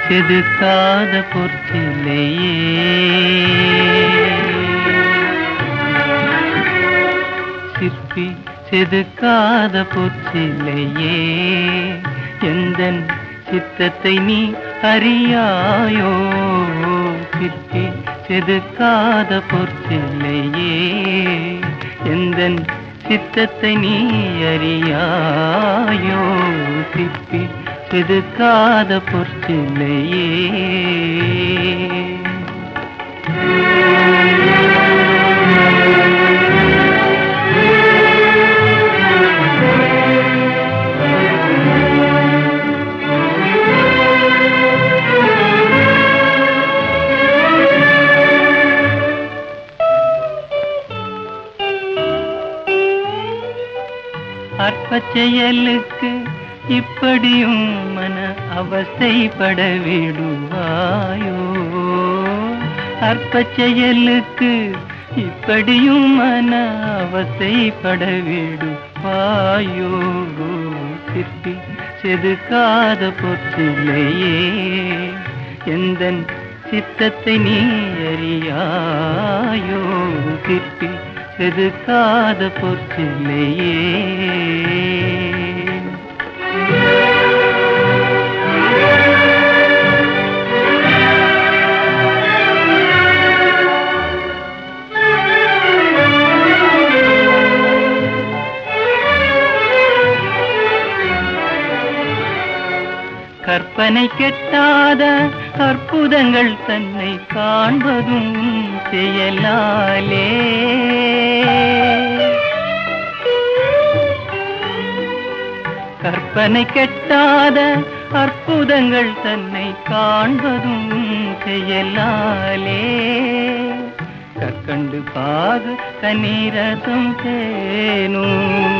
செதுக்காத பொற்சிலையே சிற்பி செதுக்காத பொற்சிலையே எந்தன் சித்தத்தை நீ அறியாயோ சிற்பி செதுக்காத பொற்சிலையே எந்தன் சித்தத்தை நீ அறியாயோ சிற்பி செதுக்காத பொற்சிலையே அற்பச் செயலுக்கு இப்படியும் மன அவஸ்தைப்பட விடுவாயோ அற்பச் செயலுக்கு இப்படியும் மன அவஸ்தைப்பட விடுவாயோ சிற்பி செதுக்காத பொற்சிலையே எந்தன் சித்தத்தை நீ அறியாயோ சிற்பி செதுக்காத பொற்சிலையே கற்பனை கெட்டாத அற்புதங்கள் தன்னை காண்பதும் செயலாலே கற்பனை கெட்டாத அற்புதங்கள் தன்னை காண்பதும் செயலாலே கற்கண்டு பாகு கண்ணீரதும் தேனும்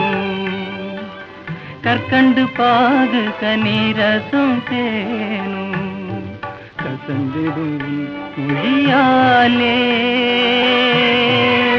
கற்கண்டு பாகு கனீரசும் தேனும் கசந்திடும் மொழியாலே